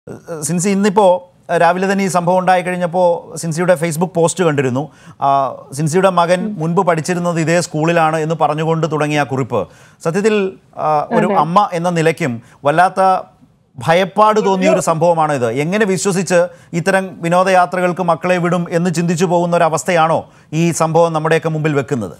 സിൻസി ഇന്നിപ്പോൾ രാവിലെ തന്നെ ഈ സംഭവം ഉണ്ടായി കഴിഞ്ഞപ്പോൾ സിൻസിയുടെ ഫേസ്ബുക്ക് പോസ്റ്റ് കണ്ടിരുന്നു ആ, സിൻസിയുടെ മകൻ മുൻപ് പഠിച്ചിരുന്നത് ഇതേ സ്കൂളിലാണ് എന്ന് പറഞ്ഞുകൊണ്ട് തുടങ്ങിയ ആ കുറിപ്പ് സത്യത്തിൽ ആ, ഒരു അമ്മ എന്ന നിലയ്ക്കും വല്ലാത്ത ഭയപ്പാട് തോന്നിയ ഒരു സംഭവമാണ് ഇത് എങ്ങനെ വിശ്വസിച്ച് ഇത്തരം വിനോദയാത്രകൾക്ക് മക്കളെ വിടും എന്ന് ചിന്തിച്ചു പോകുന്ന ഒരു അവസ്ഥയാണോ ഈ സംഭവം നമ്മുടെയൊക്കെ മുമ്പിൽ വെക്കുന്നത്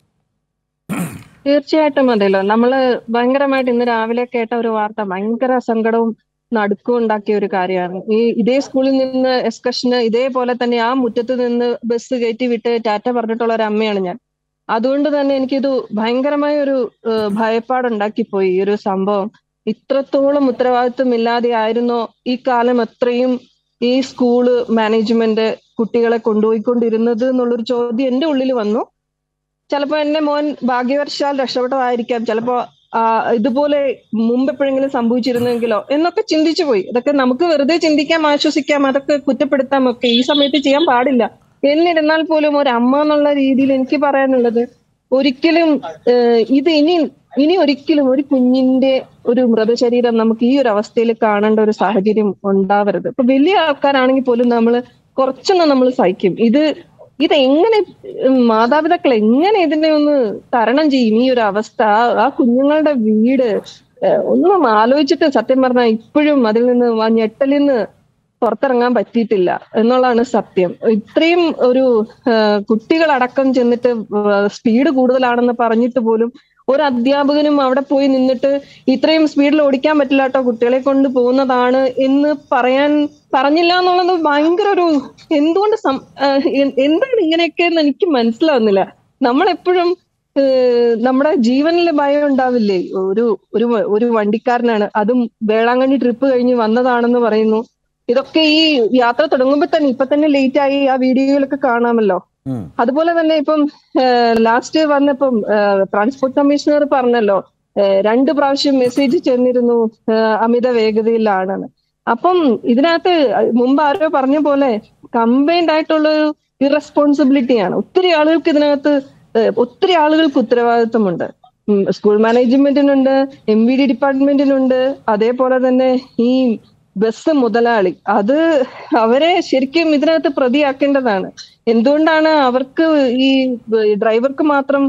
തീർച്ചയായിട്ടും അതെല്ലോ നമ്മള് ഭയങ്കരമായിട്ട് ഇന്ന് രാവിലെ കേട്ട ഒരു വാർത്ത ഭയങ്കര സങ്കടവും നടുക്കവും ഉണ്ടാക്കിയ ഒരു കാര്യമാണ് ഈ ഇതേ സ്കൂളിൽ നിന്ന് എക്സ്കർഷന് ഇതേപോലെ തന്നെ ആ മുറ്റത്ത് നിന്ന് ബസ് കയറ്റി വിട്ട് ടാറ്റ പറഞ്ഞിട്ടുള്ള ഒരു അമ്മയാണ് ഞാൻ അതുകൊണ്ട് തന്നെ എനിക്കിത് ഭയങ്കരമായ ഒരു ഏഹ്, ഭയപ്പാടുണ്ടാക്കിപ്പോയി ഈ ഒരു സംഭവം ഇത്രത്തോളം ഉത്തരവാദിത്വം ഇല്ലാതെ ആയിരുന്നോ ഈ കാലം അത്രയും ഈ സ്കൂള് മാനേജ്മെന്റ് കുട്ടികളെ കൊണ്ടുപോയിക്കൊണ്ടിരുന്നത് എന്നുള്ളൊരു ചോദ്യം എന്റെ ഉള്ളിൽ വന്നു ചിലപ്പോ എന്റെ മോൻ ഭാഗ്യവശാൽ രക്ഷപ്പെട്ടതായിരിക്കാം ചിലപ്പോ ആ, ഇതുപോലെ മുമ്പ് എപ്പോഴെങ്കിലും സംഭവിച്ചിരുന്നെങ്കിലോ എന്നൊക്കെ ചിന്തിച്ചു പോയി ഇതൊക്കെ നമുക്ക് വെറുതെ ചിന്തിക്കാം ആശ്വസിക്കാം അതൊക്കെ കുറ്റപ്പെടുത്താം ഒക്കെ ഈ സമയത്ത് ചെയ്യാൻ പാടില്ല എന്നിരുന്നാൽ പോലും ഒരു അമ്മ എന്നുള്ള രീതിയിൽ എനിക്ക് പറയാനുള്ളത് ഒരിക്കലും ഏഹ്, ഇത് ഇനി ഇനി ഒരിക്കലും ഒരു കുഞ്ഞിന്റെ ഒരു മൃതശരീരം നമുക്ക് ഈ ഒരു അവസ്ഥയിൽ കാണേണ്ട ഒരു സാഹചര്യം ഉണ്ടാവരുത് ഇപ്പൊ വലിയ ആൾക്കാരാണെങ്കിൽ പോലും നമ്മൾ കുറച്ചൊന്ന് നമ്മൾ സഹിക്കും ഇത് ഇത് എങ്ങനെ ഉം, മാതാപിതാക്കൾ എങ്ങനെ ഇതിനെ ഒന്ന് തരണം ചെയ്യും ഈ ഒരു അവസ്ഥ ആ- ആ കുഞ്ഞുങ്ങളുടെ വീട് ഏഹ്, ഒന്നും ആലോചിച്ചിട്ട് സത്യം പറഞ്ഞാൽ ഇപ്പോഴും അതിൽ നിന്ന് ആ ഞെട്ടലിൽ നിന്ന് പുറത്തിറങ്ങാൻ പറ്റിയിട്ടില്ല എന്നുള്ളതാണ് സത്യം ഇത്രയും ഒരു ഏഹ്, കുട്ടികളടക്കം ചെന്നിട്ട് സ്പീഡ് കൂടുതലാണെന്ന് പറഞ്ഞിട്ട് പോലും ഒരു അധ്യാപകനും അവിടെ പോയി നിന്നിട്ട് ഇത്രയും സ്പീഡിൽ ഓടിക്കാൻ പറ്റില്ല കേട്ടോ കുട്ടികളെ കൊണ്ട് പോകുന്നതാണ് എന്ന് പറയാൻ പറഞ്ഞില്ല എന്നുള്ളത് ഭയങ്കര ഒരു എന്തുകൊണ്ട് സം- ആഹ് എ- എന്താണ് ഇങ്ങനെയൊക്കെ എന്ന് എനിക്ക് മനസ്സിലാവുന്നില്ല നമ്മളെപ്പോഴും ഏഹ് നമ്മുടെ ജീവനിൽ ഭയം ഉണ്ടാവില്ലേ ഒരു ഒരു വ- ഒരു വണ്ടിക്കാരനാണ് അതും വേളാങ്കണ്ണി ട്രിപ്പ് കഴിഞ്ഞ് വന്നതാണെന്ന് പറയുന്നു ഇതൊക്കെ ഈ യാത്ര തുടങ്ങുമ്പോ തന്നെ ഇപ്പൊ തന്നെ ലേറ്റ് ആയി ആ വീഡിയോയിലൊക്കെ കാണാമല്ലോ ഉം. അതുപോലെ തന്നെ ഇപ്പം ലാസ്റ്റ് വന്നപ്പം ട്രാൻസ്പോർട്ട് കമ്മീഷണർ പറഞ്ഞല്ലോ ഏഹ് രണ്ട് പ്രാവശ്യം മെസ്സേജ് ചെന്നിരുന്നു ഏഹ് അമിത വേഗതയിലാണെന്ന് അപ്പം ഇതിനകത്ത് മുമ്പ് ആരോ പറഞ്ഞ പോലെ കമ്പൈൻഡ് ആയിട്ടുള്ള ഒരു ഇറസ്പോൺസിബിലിറ്റിയാണ് ഒത്തിരി ആളുകൾക്ക് ഇതിനകത്ത് ഏഹ് ഒത്തിരി ആളുകൾക്ക് ഉത്തരവാദിത്വമുണ്ട് ഉം, സ്കൂൾ മാനേജ്മെന്റിനുണ്ട് എം വി ഡി ഡിപ്പാർട്ട്മെന്റിനുണ്ട് അതേപോലെ തന്നെ ഈ ബസ് മുതലാളി അത് അവരെ ശരിക്കും ഇതിനകത്ത് പ്രതിയാക്കേണ്ടതാണ് എന്തുകൊണ്ടാണ് അവർക്ക് ഈ ഡ്രൈവർക്ക് മാത്രം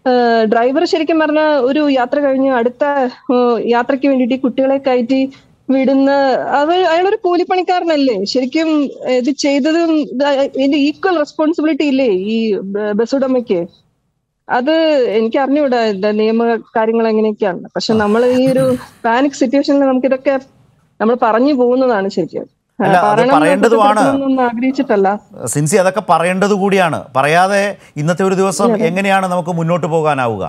ഡ്രൈവർ ശരിക്കും പറഞ്ഞ ഒരു യാത്ര കഴിഞ്ഞ് അടുത്ത ഏഹ്, യാത്രയ്ക്ക് വേണ്ടിയിട്ട് ഈ കുട്ടികളെ കയറ്റി വിടുന്ന അവർ അയാളൊരു കൂലിപ്പണിക്കാരനല്ലേ ശരിക്കും ഇത് ചെയ്തതും ഇത് ഇതിന്റെ ഈക്വൽ റെസ്പോൺസിബിലിറ്റി ഇല്ലേ ഈ ബ- ബസ് ഉടമയ്ക്ക് അത് എനിക്ക് അറിഞ്ഞൂടാ ഇതിന്റെ നിയമ കാര്യങ്ങൾ എങ്ങനെയൊക്കെയാണ് പക്ഷെ നമ്മൾ ഈ ഒരു പാനിക് സിറ്റുവേഷനിൽ നമുക്ക് ഇതൊക്കെ നമ്മൾ പറഞ്ഞു പോകുന്നതാണ് ശരിക്കും അല്ല, അത് പറയണം എന്ന് പറയേണ്ടതുമാണ്. കുറ്റപ്പെടുത്തണമെന്നൊന്നും ആഗ്രഹിച്ചിട്ടല്ല സിൻസി അതൊക്കെ പറയേണ്ടത് കൂടിയാണ് പറയാതെ ഇന്നത്തെ ഒരു ദിവസം എങ്ങനെയാണ് നമുക്ക് മുന്നോട്ട് പോകാനാവുക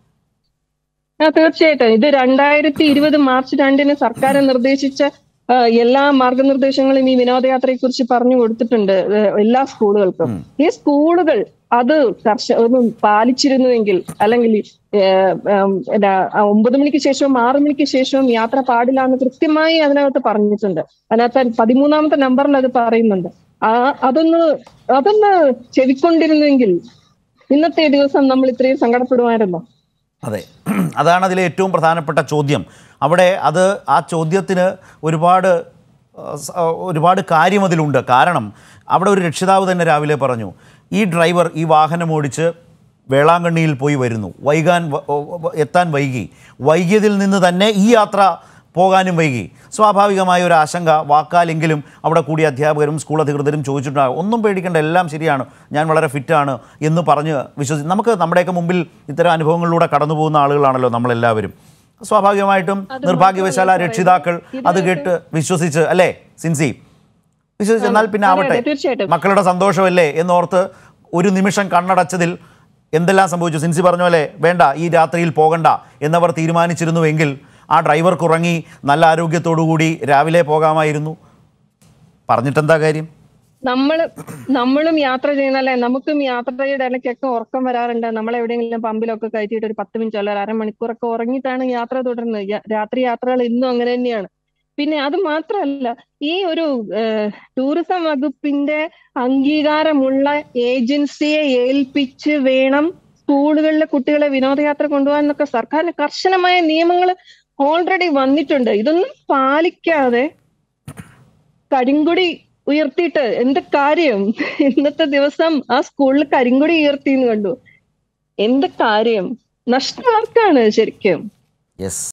ആ തീർച്ചയായിട്ടും ഇത് രണ്ടായിരത്തി ഇരുപത് മാർച്ച് രണ്ടിന് സർക്കാർ നിർദ്ദേശിച്ച ആ, എല്ലാ മാർഗനിർദ്ദേശങ്ങളും ഈ വിനോദയാത്രയെ കുറിച്ച് പറഞ്ഞു കൊടുത്തിട്ടുണ്ട് ഏ, എല്ലാ സ്കൂളുകൾക്കും ഈ സ്കൂളുകൾ അത് കർശ ഒന്ന് പാലിച്ചിരുന്നുവെങ്കിൽ അല്ലെങ്കിൽ ഏ, ഉം, എന്നാ, ആ, ഒമ്പത് മണിക്ക് ശേഷവും ആറ് മണിക്ക് ശേഷവും യാത്ര പാടില്ല എന്ന് കൃത്യമായി അതിനകത്ത് പറഞ്ഞിട്ടുണ്ട് അതിനകത്ത് പതിമൂന്നാമത്തെ നമ്പറിൽ അത് പറയുന്നുണ്ട് ആ അതൊന്ന് അതൊന്ന് ചെവിക്കൊണ്ടിരുന്നെങ്കിൽ ഇന്നത്തെ ദിവസം നമ്മൾ ഇത്രയും സങ്കടപ്പെടുമായിരുന്നോ അതെ അതാണ് അതിലെ ഏറ്റവും പ്രധാനപ്പെട്ട ചോദ്യം അവിടെ അത് ആ ചോദ്യത്തിന് ഒരുപാട് ആ, സ- ആ, ഒരുപാട് കാര്യം അതിലുണ്ട് കാരണം അവിടെ ഒരു രക്ഷിതാവ് തന്നെ രാവിലെ പറഞ്ഞു ഈ ഡ്രൈവർ ഈ വാഹനം ഓടിച്ച് വേളാങ്കണ്ണിയിൽ പോയി വരുന്നു വൈകാൻ വ- വ- എത്താൻ വൈകി വൈകിയതിൽ നിന്ന് തന്നെ ഈ യാത്ര പോകാനും വൈകി സ്വാഭാവികമായ ഒരു ആശങ്ക വാക്കാലെങ്കിലും അവിടെ കൂടിയ അധ്യാപകരും സ്കൂൾ അധികൃതരും ചോദിച്ചിട്ടുണ്ടാകും ഒന്നും പേടിക്കേണ്ട എല്ലാം ശരിയാണ് ഞാൻ വളരെ ഫിറ്റാണ് എന്ന് പറഞ്ഞ് വിശ്വസി നമുക്ക് നമ്മുടെയൊക്കെ മുമ്പിൽ ഇത്തരം അനുഭവങ്ങളിലൂടെ കടന്നു പോകുന്ന ആളുകളാണല്ലോ നമ്മളെല്ലാവരും സ്വാഭാവികമായിട്ടും നിർഭാഗ്യവശാല രക്ഷിതാക്കൾ അത് കേട്ട് വിശ്വസിച്ച് അല്ലേ സിൻസി വിശ്വസിച്ച് എന്നാൽ പിന്നെ അതെ, ആവട്ടെ അതെ, തീർച്ചയായിട്ടും. മക്കളുടെ സന്തോഷമല്ലേ എന്നോർത്ത് ഒരു നിമിഷം കണ്ണടച്ചതിൽ എന്തെല്ലാം സംഭവിച്ചു സിൻസി പറഞ്ഞ പോലെ വേണ്ട ഈ രാത്രിയിൽ പോകണ്ട എന്നവർ തീരുമാനിച്ചിരുന്നുവെങ്കിൽ ആ ഡ്രൈവർക്ക് ഉറങ്ങി നല്ല ആരോഗ്യത്തോടു കൂടി രാവിലെ പോകാമായിരുന്നു പറഞ്ഞിട്ടെന്താ കാര്യം നമ്മള് നമ്മളും യാത്ര ചെയ്യുന്നല്ലേ നമുക്കും യാത്രയുടെ ഇടയ്ക്കൊക്കെ ഉറക്കം വരാറുണ്ട് നമ്മൾ എവിടെയെങ്കിലും പമ്പിലൊക്കെ കയറ്റിയിട്ട് ഒരു പത്ത് മിനിറ്റ് അല്ല ഒരു അരമണിക്കൂറൊക്കെ ഉറങ്ങിയിട്ടാണ് യാത്ര തുടരുന്നത് യ- രാത്രി യാത്രകൾ ഇന്നും അങ്ങനെ തന്നെയാണ് പിന്നെ അത് മാത്രമല്ല ഈ ഒരു ടൂറിസം വകുപ്പിന്റെ അംഗീകാരമുള്ള ഏജൻസിയെ ഏൽപ്പിച്ച് വേണം സ്കൂളുകളിലെ കുട്ടികളെ വിനോദയാത്ര കൊണ്ടുപോകാൻ എന്നൊക്കെ സർക്കാരിന് കർശനമായ നിയമങ്ങൾ ഓൾറെഡി വന്നിട്ടുണ്ട് ഇതൊന്നും പാലിക്കാതെ കരിങ്കൊടി ഉയർത്തിയിട്ട് എന്ത് കാര്യം ഇന്നത്തെ ദിവസം ആ സ്കൂളിൽ കരിങ്കൊടി ഉയർത്തി എന്ന് കണ്ടു എന്ത് കാര്യം നഷ്ടം ആർക്കാണ് ശരിക്കും യെസ്